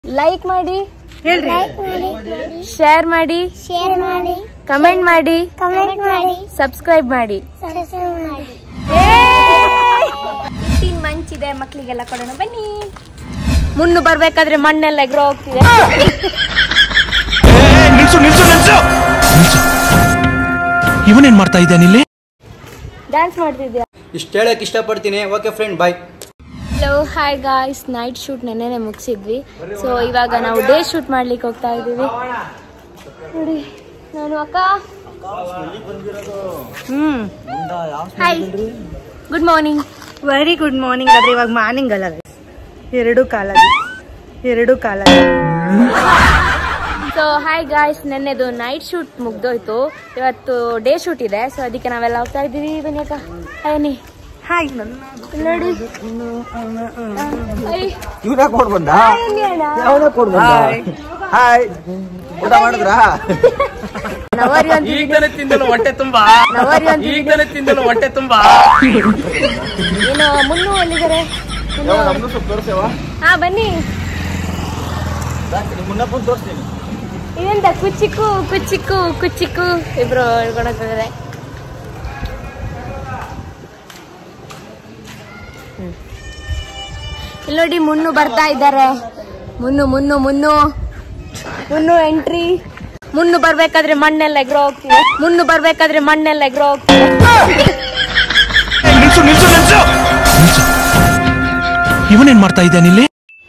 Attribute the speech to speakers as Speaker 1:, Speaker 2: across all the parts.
Speaker 1: Like ಮಾಡಿ
Speaker 2: ಹೇಳ್ರಿ
Speaker 1: share ಮಾಡಿ
Speaker 3: ಶೇರ್ ಮಾಡಿ
Speaker 1: ಕಮೆಂಟ್ ಮಾಡಿ
Speaker 3: ಕಮೆಂಟ್ ಮಾಡಿ
Speaker 1: ಸಬ್ಸ್ಕ್ರೈಬ್ ಮಾಡಿ
Speaker 3: ಸಬ್ಸ್ಕ್ರೈಬ್ ಮಾಡಿ
Speaker 1: ಹಿಟ್ಟಿನ ಮಂಚಿದೆ ಮಕ್ಕಳಿಗೆಲ್ಲ ಕೊಡೋಣ ಬನ್ನಿ ಮುನ್ನು ಬರ್ಬೇಕಾದ್ರೆ ಮಣ್ಣೆಲ್ಲ ಎಗ್ರೋ ಹೋಗ್ತಿದೆ
Speaker 4: ನಿಲ್ಸು ನಿಲ್ಸು ನಿಲ್ಸು ನಿಲ್ಸು ಇವನೇನ್ ಮಾಡ್ತಾ ಇದ್ದಾನೆ ಇಲ್ಲಿ
Speaker 1: ಡ್ಯಾನ್ಸ್ ಮಾಡ್ತಿದ್ಯಾ
Speaker 5: ಇಷ್ಟು ಹೇಳಕ್ ಇಷ್ಟಪಡ್ತೀನಿ okay friend bye
Speaker 1: hello hi guys night shoot ನೆನ್ನೆನೆ ಮುಗಿಸಿದ್ವಿ ಸೊ ಇವಾಗ ನಾವು ಡೇ ಶೂಟ್ ಮಾಡ್ಲಿಕ್ಕೆ ಹೋಗ್ತಾ ಇದ್ದೀವಿ ನೋಡಿ ನಾನು ಅಕ್ಕ
Speaker 2: hmm
Speaker 1: hi good morning
Speaker 2: very good morning ಆದ್ರೆ ಇವಾಗ ಮಾರ್ನಿಂಗ್ ಅಲ್ಲ guys. ಎರಡು ಕಾಲ ಎರಡು ಕಾಲ
Speaker 1: ಸೊ ಹಾಯ್ ಗಾಯ್ಸ್ ನೆನ್ನೆದು ನೈಟ್ ಶೂಟ್ ಮುಗ್ದೋಯ್ತು ಇವತ್ತು ಡೇ ಶೂಟ್ ಇದೆ ಸೊ ಅದಕ್ಕೆ ನಾವೆಲ್ಲ ಹೋಗ್ತಾ ಇದ್ದೀವಿ ಬನ್ನಿ ಅಕ್ಕ ಬನ್ನಿ
Speaker 2: ಹಾಯ್
Speaker 1: ನೋಡಿ
Speaker 5: ಇವ್ರ ಕೊಡ್ ಬಂದ ಹಾಯ್ ಊಟ ಮಾಡಿದ್ರಾ
Speaker 1: ನವರಿ ಅಂತ
Speaker 6: ಈಗ ತಾನೇ ತಿಂದನು ಹೊಟ್ಟೆ ತುಂಬಾ
Speaker 1: ನವರಿ ಅಂತ
Speaker 6: ಈಗ ತಾನೇ ತಿಂದನು ಹೊಟ್ಟೆ ತುಂಬಾ
Speaker 1: ಏನು ಮುನ್ನು ಎಲ್ಲಿದ್ದಾರೆ
Speaker 5: ನಮ್ದು ಸ್ವಲ್ಪ ತೋರಿಸೇವಾ
Speaker 1: ಹಾ ಬನ್ನಿ
Speaker 5: ಮುನ್ನಪ್ಪನ್ ತೋರಿಸ್ತೀನಿ
Speaker 1: ಇದೆಂತ ಕುಚ್ಚಿಕ್ಕು ಕುಚ್ಚಿಕ್ಕು ಕುಚ್ಚಿಕ್ಕು ಇಬ್ರು ಹೇಳ್ಕೊಂಡು ಹೋಗ್ತಿದ್ದಾರೆ ಹ್ಮ್. ಇಲ್ಲಿ ನೋಡಿ ಮುನ್ನು ಬರ್ತಾ ಇದ್ದಾರೆ ಮುನ್ನು ಮುನ್ನು ಮುನ್ನು ಮುನ್ನು ಎಂಟ್ರಿ ಮುನ್ನು ಬರ್ಬೇಕಾದ್ರೆ ಮಣ್ಣೆಲ್ಲ ಎಗ್ರೋ ಹೋಗ್ತಿದೆ ಮುನ್ನು ಬರ್ಬೇಕಾದ್ರೆ ಮಣ್ಣೆಲ್ಲ ಎಗ್ರೋ ಹೋಗ್ತಿದೆ
Speaker 4: ನಿಲ್ಸು ನಿಲ್ಸು ನಿಲ್ಸು ನಿಲ್ಸು ಇವನೇನ್ ಮಾಡ್ತಾ ಇದ್ದಾನೆ ಇಲ್ಲಿ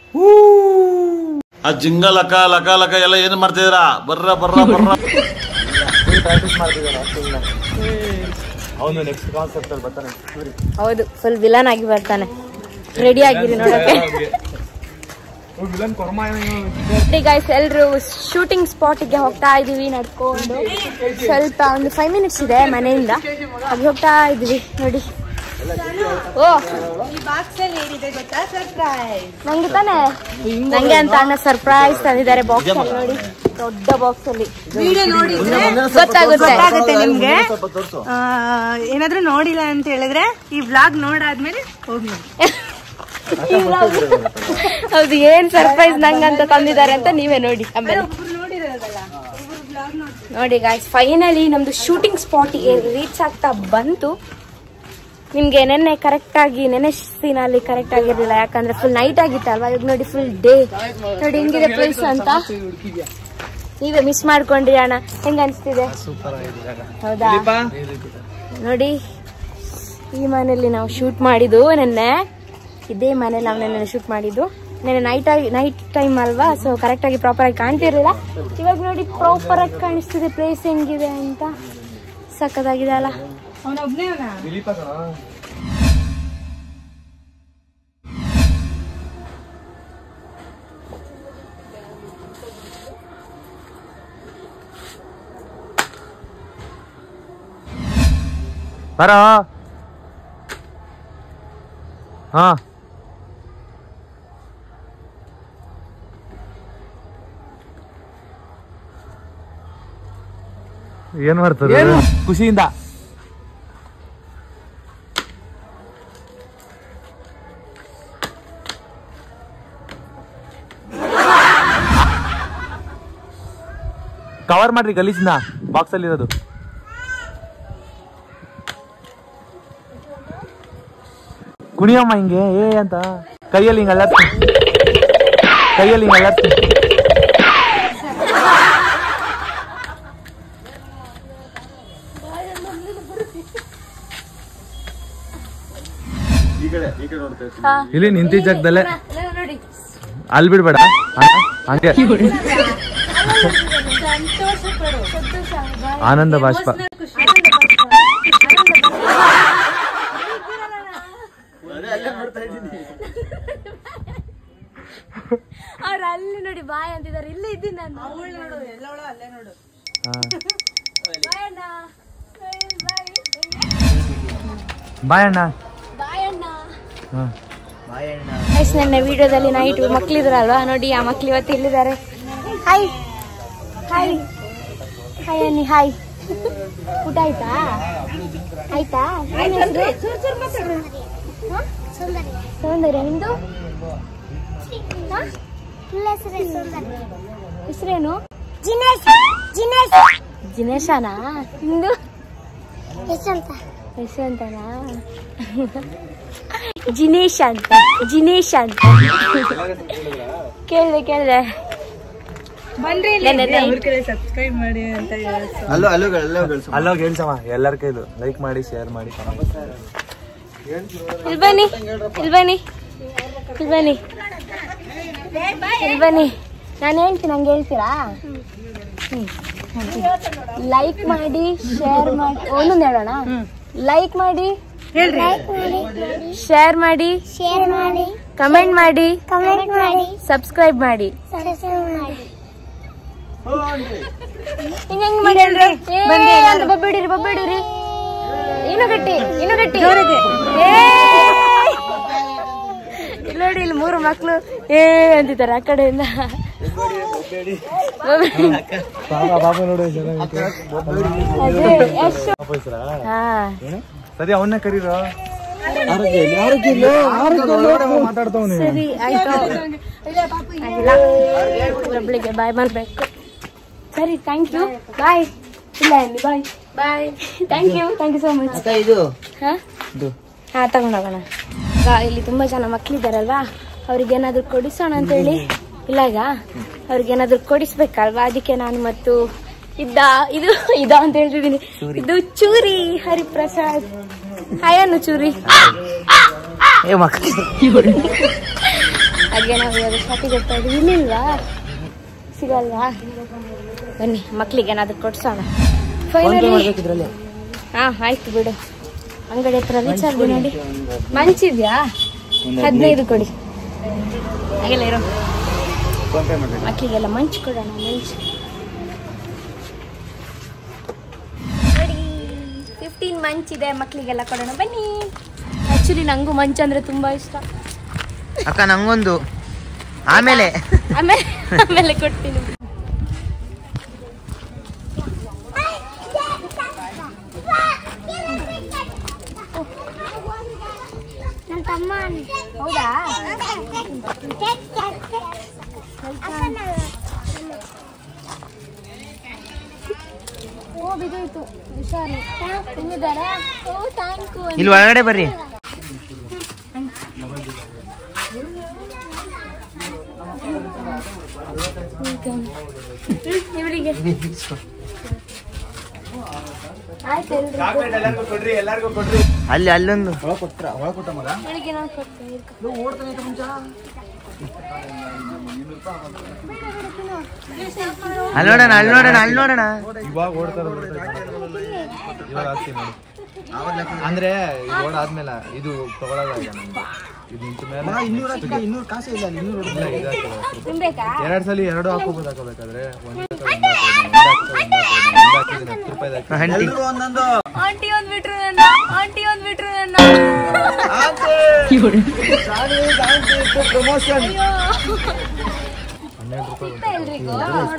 Speaker 7: ಆ ಜಿಂಗ ಲಕ ಲಕ ಲಕ ಎಲ್ಲ ಏನ್ ಮಾಡ್ತಿದ್ದೀರಾ ಬರ್ರ ಬರ್ರ ಬರ್ರ
Speaker 1: ಹೌದು ಫುಲ್ ವಿಲನ್ ಆಗಿ ಬರ್ತಾನೆ ರೆಡಿ ಆಗಿರಿ ನೋಡಕ್ಕೆ ಗೈಸ್ ಎಲ್ರು ಶೂಟಿಂಗ್ ಸ್ಪಾಟಿಗೆ ಹೋಗ್ತಾ ಇದೀವಿ ನಡ್ಕೊಂಡು ಸ್ವಲ್ಪ ಒಂದು ಫೈವ್ ಮಿನಿಟ್ಸ್ ಇದೆ ಮನೆಯಿಂದ ಅಲ್ಲಿ ಹೋಗ್ತಾ ಇದೀವಿ ನೋಡಿ ಓ ನಂಗೆ ತಾನೆ ನಂಗೆ ಅಂತ ಅಣ್ಣ ಸರ್ಪ್ರೈಸ್ ತಂದಿದ್ದಾರೆ ಬಾಕ್ಸ್ ಅಲ್ಲಿ ನೋಡಿ ದೊಡ್ಡ ಬಾಕ್ಸ್ ಅಲ್ಲಿ ಗೊತ್ತಾಗುತ್ತೆ
Speaker 2: ಗೊತ್ತಾಗುತ್ತೆ ನಿಮ್ಗೆ ಆ, ಏನಾದ್ರೂ ನೋಡಿಲ್ಲ ಅಂತ ಹೇಳಿದ್ರೆ ಈ ವ್ಲಾಗ್ ನೋಡಾದ್ಮೇಲೆ ಹೋಗಿ ನೋಡಿ
Speaker 1: ಹೌದು ಏನ್ ಸರ್ಪ್ರೈಸ್ ನಂಗಂತ ತಂದಿದ್ದಾರೆ ಅಂತ ನೀವೇ ನೋಡಿ ಆಮೇಲೆ ನೋಡಿ ಗಾಯ್ಸ್ ಫೈನಲಿ ನಮ್ದು ಶೂಟಿಂಗ್ ಸ್ಪಾಟಿಗೆ ರೀಚ್ ಆಗ್ತಾ ಬಂತು ನಿಮ್ಗೆ ನೆನ್ನೆ ಕರೆಕ್ಟ್ ಆಗಿ ನೆನೆ ಸೀನಲ್ಲಿ ಕರೆಕ್ಟ್ ಆಗಿರ್ಲಿಲ್ಲ ಯಾಕಂದ್ರೆ ಫುಲ್ ನೈಟ್ ಆಗಿತ್ತಲ್ವಾ ಇವಾಗ ನೋಡಿ ಫುಲ್ ಡೇ ನೋಡಿ ಹೆಂಗಿದೆ ಪ್ಲೇಸ್ ಅಂತ ನೀವೇ ಮಿಸ್ ಮಾಡ್ಕೊಂಡ್ರಿ ಅಣ್ಣ ಹೆಂಗ ಅನ್ಸ್ತಿದೆ ಹೌದಾ ನೋಡಿ ಈ ಮನೆಯಲ್ಲಿ ನಾವು ಶೂಟ್ ಮಾಡಿದ್ದು ನೆನ್ನೆ ಇದೇ ಮನೇಲಿ ನಾವು ನೆನ್ನೆ ಶೂಟ್ ಮಾಡಿದ್ದು ನೆನ್ನೆ ನೈಟ್ ಆಗಿ ನೈಟ್ ಟೈಮ್ ಅಲ್ವಾ ಸೊ ಕರೆಕ್ಟ್ ಆಗಿ ಪ್ರಾಪರ್ ಆಗಿ ಕಾಣ್ತಿರ್ಲಿಲ್ಲ ಇವಾಗ ನೋಡಿ ಪ್ರಾಪರ್ ಆಗಿ ಕಾಣಿಸ್ತಿದೆ ಪ್ಲೇಸ್ ಹೆಂಗಿದೆ ಅಂತ ಸಕ್ಕದಾಗಿದೆ ಅಲ್ಲ
Speaker 6: ಬರ ಹಾ ಏನ್ ಮಾಡ್ತಾರೆ ಖುಷಿಯಿಂದ ಕವರ್ ಮಾಡ್ರಿ ಗಲೀಜ್ನ ಬಾಕ್ಸ್ ಅಲ್ಲಿ ಇರೋದು ಕುಣಿಯಮ್ಮ ಹಿಂಗೆ ಏ ಅಂತ ಕೈಯಲ್ಲಿ ಹಿಂಗ ಅಲ್ಲ ಕೈಯಲ್ಲಿ ಹಿಂಗ ಅಲ್ಲ ಇಲ್ಲಿ ನಿಂತಿದ್ದ ಜಾಗದಲ್ಲೇ
Speaker 1: ನೋಡಿ
Speaker 6: ಅಲ್ಲಿ ಬಿಡ್ಬೇಡ ಹಂಗ- ಹಂಗೆ ಆನಂದ ಬಾಷ್ಪ
Speaker 1: ಅವ್ರು ಅಲ್ಲಿ ನೋಡಿ ಬಾಯ್ ಅಂತಿದ್ದಾರೆ ಇಲ್ಲೇ ಇದ್ದೀನಿ ನಾನು ಬಾಯ್ ಅಣ್ಣ
Speaker 6: ಬಾಯ್ ಅಣ್ಣ
Speaker 1: ಬಾಯ್ ಅಣ್ಣ
Speaker 6: ಹಾ.
Speaker 1: ಗೈಸ್ ನನ್ನ ವಿಡಿಯೋದಲ್ಲಿ ನೈಟ್ ಮಕ್ಳಿದ್ರಲ್ವಾ ನೋಡಿ ಆ ಮಕ್ಳು ಇವತ್ತು ಇಲ್ಲಿದ್ದಾರೆ ಹಾಯ್ ಹಾಯ್ ಹಾಯ್ ಅನ್ನಿ ಹಾಯ್ ಊಟ ಆಯ್ತಾ ಆಯ್ತಾ ಏನ್ ಹೆಸ್ರು? ಹ? ಸೌಂದರ್ಯ ನಿಮ್ದು ಹ?
Speaker 3: ಫುಲ್ ಹೆಸರು ಸುಂದರ್
Speaker 1: ಹೆಸರೇನು
Speaker 3: ಜಿನೇಶ್ ಜಿನೇಶ್
Speaker 1: ಜಿನೇಶನಾ ನಿಂದು
Speaker 3: ಯಶಂತ
Speaker 1: ಹೆಸರಂತನಾ ಜಿನೇಶ್ ಅಂತ ಜಿನೇಶ್ ಅಂತ ಕೇಳಿದೆ ಕೇಳಿದೆ
Speaker 2: ಬಂದ್ರೆ
Speaker 1: ಇಲ್ಲ, ಇಲ್ಲ, ಇಲ್ಲ.
Speaker 2: ಅವ್ರ ಕಡೆ ಸಬ್ಸ್ಕ್ರೈಬ್ ಮಾಡಿ ಅಂತ ಹೇಳೋದು.
Speaker 5: ಅಲ್ಲೋ ಅಲ್ಲೋ ಅಲ್ಲೋ ಗಳಿಸು
Speaker 6: ಅಲ್ಲೋಗಿ ಹೇಳ್ಸಮ್ಮ ಎಲ್ಲರ ಕೈದು ಲೈಕ್ ಮಾಡಿ ಶೇರ್ ಮಾಡಿ
Speaker 1: ಇಲ್ಲಿ ಬನ್ನಿ ಇಲ್ಲಿ ಬನ್ನಿ ಇಲ್ಲಿ ಬನ್ನಿ ಇಲ್ಲಿ ಬನ್ನಿ ನಾನು ಹೇಳ್ತೀನಿ ಹಂಗೆ ಹೇಳ್ತೀರಾ ಲೈಕ್ ಮಾಡಿ ಶೇರ್ ಮಾಡಿ ಒಂದೊಂದು ಹೇಳೋಣ ಲೈಕ್ ಮಾಡಿ
Speaker 2: ಹೇಳ್ರಿ
Speaker 1: ಶೇರ್ ಮಾಡಿ
Speaker 3: ಶೇರ್ ಮಾಡಿ
Speaker 1: ಕಮೆಂಟ್ ಮಾಡಿ
Speaker 3: ಕಮೆಂಟ್ ಮಾಡಿ
Speaker 1: ಸಬ್ಸ್ಕ್ರೈಬ್ ಮಾಡಿ
Speaker 3: ಸಬ್ಸ್ಕ್ರೈಬ್ ಮಾಡಿ
Speaker 1: ಹಿಂಗ ಹೆಂಗ್ ಮಾಡಿ ಹೇಳ್ರಿ ಅಂತ ಬಬ್ಬಿಡಿರಿ ಬಬ್ಬಿಡಿರಿ ಇನ್ನು ಗಟ್ಟಿ ಇನ್ನು ಗಟ್ಟಿ ಏ! ಇಲ್ಲಿ ನೋಡಿ ಇಲ್ಲಿ ಮೂರು ಮಕ್ಳು ಏ ಅಂತಿದ್ದಾರೆ ಆ ಕಡೆಯಿಂದ ಬಬ್ಬಿಡಿ.
Speaker 6: ಪಾಪ ನೋಡು
Speaker 1: ಅದೇ ಎಷ್ಟು ಹಾ
Speaker 6: ಸರಿ ಅವನ್ನೇ ಕರೀರೋ ಮಾತಾಡ್ತಾವನೆ
Speaker 1: ಸರಿ ಆಯ್ತು ಆಗಿಲ್ಲ ಒಬ್ಳಿಗೆ ಬಾಯ್ ಮಾಡ್ಬೇಕು ಸರಿ ಥ್ಯಾಂಕ್ ಯು ಬಾಯ್ ಇಲ್ಲ ಇಲ್ಲಿ bye bye thank you thank you so much
Speaker 5: ಇದು
Speaker 1: ಹಾ ಹಾ ತಗೊಂಡೋಗೋಣ ಈಗ ಇಲ್ಲಿ ತುಂಬಾ ಜನ ಮಕ್ಳಿದಾರಲ್ವಾ ಅವ್ರಿಗೇನಾದ್ರೂ ಕೊಡಿಸೋಣ ಅಂತ ಹೇಳಿ ಇಲ್ಲ ಈಗ ಅವ್ರಿಗೇನಾದ್ರೂ ಕೊಡಿಸ್ಬೇಕಲ್ವಾ ಅದಕ್ಕೆ ನಾನು ಮತ್ತು ಇದ್ದ ಇದು ಇದ ಅಂತ ಹೇಳ್ತಿದ್ದೀನಿ ಇದು ಚೂರಿ ಹರಿಪ್ರಸಾದ್ ಹಾಯನ್ನು ಚೂರಿ
Speaker 5: ಏ ಮಕ್ಕ
Speaker 1: ಹಾಗೆ ನಾವು ಇವಾಗ ಶಾಪಿಗೆ ಹೋಗ್ತಾ ಇದೀವಿ ಇಲ್ಲಿಲ್ವಾ ಸಿಗಲ್ವಾ ಬನ್ನಿ ಮಕ್ಳಿಗೆ ಏನಾದ್ರು ಕೊಡ್ಸೋಣ ಫೈನಲಿ ಹಾ ಆಯ್ತು ಬಿಡು ಅಂಗಡಿ ಹತ್ರ ರೀಚಾರ್ಜ್ ನೋಡಿ ಮಂಚಿದ್ಯಾ ಹದಿನೈದು ಕೊಡಿ ಹಾಗೆಲ್ಲ ಇರೋ ಮಕ್ಕಳಿಗೆಲ್ಲ ಮಂಚ್ ಕೊಡೋಣ ಮಂಚ್ ನೋಡಿ ಫಿಫ್ಟೀನ್ ಮಂಚ್ ಇದೆ ಮಕ್ಕಳಿಗೆಲ್ಲ ಕೊಡೋಣ ಬನ್ನಿ ಆಕ್ಚುಲಿ ನಂಗೂ ಮಂಚ್ ಅಂದ್ರೆ ತುಂಬಾ ಇಷ್ಟ
Speaker 5: ಅಕ್ಕ ನಂಗೊಂದು ಆಮೇಲೆ
Speaker 1: ಆಮೇಲೆ ಆಮೇಲೆ ಕೊಡ್ತೀನಿ
Speaker 3: ನನ್ನ ತಮ್ಮ
Speaker 1: ಹೌದಾ ಓ ಬಿದ್ದೋಯ್ತು ಹುಷಾರು ಹೆಂಗಿದ್ದಾರೆ ಓ ಥ್ಯಾಂಕ್ ಯು
Speaker 5: ಇಲ್ಲಿ ಒಳಗಡೆ ಬರ್ರಿ
Speaker 1: ಇವಳಿಗೆ ಆಯ್ತು ಎಲ್ರಿಗೂ.
Speaker 5: ಅಲ್ಲಿ ಅಲ್ಲೊಂದು
Speaker 1: ಇವಳಿಗೆ ನಾನು ಕೊಡ್ತೀನಿ ಇರ್ಕೊ.
Speaker 5: ಅಲ್ಲಿ ನೋಡೋಣ ಅಲ್ಲಿ ನೋಡೋಣ ಅಲ್ಲಿ ನೋಡೋಣ
Speaker 6: ಇವಾಗ ಓಡ್ತಾರ ಇವಾಗ ಆಗ್ತೀನಿ ನೋಡಿ ಅಂದ್ರೆ ಇದು ಓಡಾದ್ಮೇಲೆ ಇದು ತಗೊಳಲ್ಲ ಈಗ ನಮ್ಗೆ ಇದು ನಿಂತ ಮೇಲೆ
Speaker 5: ಇನ್ನೂರು ಕಾಸು ಇಲ್ಲ ಇನ್ನೂರು
Speaker 6: ಇಲ್ಲ, ಇದು ಹಾಕಿಲ್ಲ.
Speaker 1: ತಿನ್ಬೇಕಾ
Speaker 6: ಎರಡ್ ಸಲ ಎರಡು ಹಾಕೋಬೋದು ಹಾಕೋಬೇಕಾದ್ರೆ ಒಂದ್ ಹಾಕೋದು, ಒಂದ್ ಹಾಕೋದು, ಒಂದ್ ಹಾಕೋದು, ಒಂದ್ ಹಾಕೋದು, ಒಂದ್ ಹಾಕಿದ್ದೀನಿ, ಹತ್ತು ರೂಪಾಯಿದು ಹಾಕಿದ್ದೀನಿ.
Speaker 5: ಹಂಟಿ ಒಂದೊಂದು
Speaker 1: ಆಂಟಿ ಒಂದ್ ಬಿಟ್ರು ನನ್ನ ಆಂಟಿ ಒಂದ್ ಬಿಟ್ರು ನನ್ನ
Speaker 5: ಪ್ರಮೋಷನ್
Speaker 1: ಸಿಗ್ತಾ ಎಲ್ರಿಗೂ?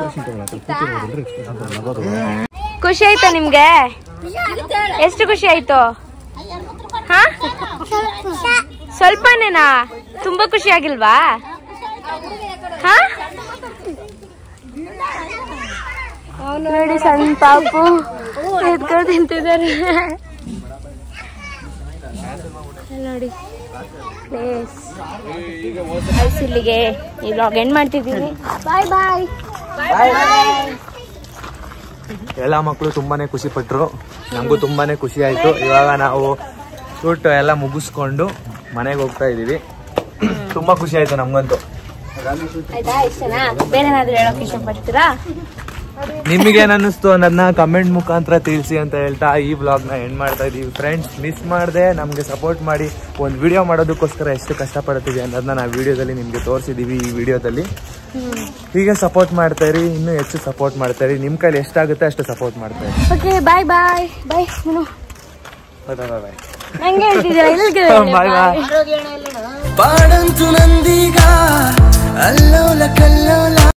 Speaker 1: ಖುಷಿ ಆಯ್ತಾ ನಿಮ್ಗೆ ಎಷ್ಟು ಖುಷಿ ಆಯ್ತು ಹಾ ಸ್ವಲ್ಪನೇನಾ ತುಂಬಾ ಖುಷಿ ಆಗಿಲ್ವಾ ಹಾ ನೋಡಿ ಸಣ್ಣ ಪಾಪು ಎದ್ಕೊಂಡು ತಿಂತಿದ್ದಾರೆ ಅಲ್ಲಿ ನೋಡಿ ಪ್ಲೇಸ್ ಗೈಸ್ ಇಲ್ಲಿಗೆ ಈ ವ್ಲಾಗ್ ಎಂಡ್ ಮಾಡ್ತಿದ್ದೀವಿ ಬಾಯ್ ಬಾಯ್
Speaker 6: ಎಲ್ಲ ಮಕ್ಕಳು ತುಂಬಾನೇ ಖುಷಿ ಪಟ್ರು ನಮಗೂ ತುಂಬಾನೇ ಖುಷಿ ಆಯ್ತು ಇವಾಗ ನಾವು ಶೂಟ್ ಎಲ್ಲ ಮುಗಿಸ್ಕೊಂಡು ಮನೆಗೆ ಹೋಗ್ತಾ ಇದೀವಿ ತುಂಬಾ ಖುಷಿ ಆಯ್ತು ನಮ್ಗಂತೂ
Speaker 1: ಆಯ್ತಾ ಇಷ್ಟನಾ ಬೇರೆ ಏನಾದ್ರು ಹೇಳೋಕೆ ಇಷ್ಟಪಡ್ತೀರಾ
Speaker 6: ನಿಮಗೇನ್ ಅನ್ನಿಸ್ತು ಅನ್ನೋದನ್ನ ಕಮೆಂಟ್ ಮುಖಾಂತರ ತಿಳಿಸಿ ಅಂತ ಹೇಳ್ತಾ ಈ ವ್ಲಾಗ್ ನ ಎಂಡ್ ಮಾಡ್ತಾ ಇದೀವಿ ಫ್ರೆಂಡ್ಸ್ ಮಿಸ್ ಮಾಡದೆ ನಮ್ಗೆ ಸಪೋರ್ಟ್ ಮಾಡಿ ಒಂದು ವಿಡಿಯೋ ಮಾಡೋದಕ್ಕೋಸ್ಕರ ಎಷ್ಟು ಕಷ್ಟಪಡ್ತೀವಿ ಅನ್ನೋದನ್ನ ನಾವು ವಿಡಿಯೋದಲ್ಲಿ ನಿಮ್ಗೆ ತೋರಿಸಿದೀವಿ ಈ ವಿಡಿಯೋದಲ್ಲಿ ಹೀಗೆ ಸಪೋರ್ಟ್ ಮಾಡ್ತಾ ಇರಿ ಇನ್ನೂ ಹೆಚ್ಚು ಸಪೋರ್ಟ್ ಮಾಡ್ತಾ ಇರಿ ನಿಮ್ ಕೈಲಿ ಎಷ್ಟಾಗುತ್ತೆ ಅಷ್ಟು ಸಪೋರ್ಟ್ ಮಾಡ್ತಾ ಇರಿ
Speaker 1: ಓಕೆ ಬಾಯ್ ಬಾಯ್ ಬಾಯ್ ನೀನು
Speaker 6: ಬಾಯ್ ಬಾಯ್ ಬಾಯ್
Speaker 1: ನಂಗೆ ಹೇಳ್ತಿದ್ದೀರಾ ಇಲ್ಲಿಗೆ
Speaker 6: ಬಾಯ್ ಬಾಯ್
Speaker 5: ಪಾಡಂತು ನಂದೀಗ ಅಲ್ಲೋಲ ಕಲ್ಲೋಲ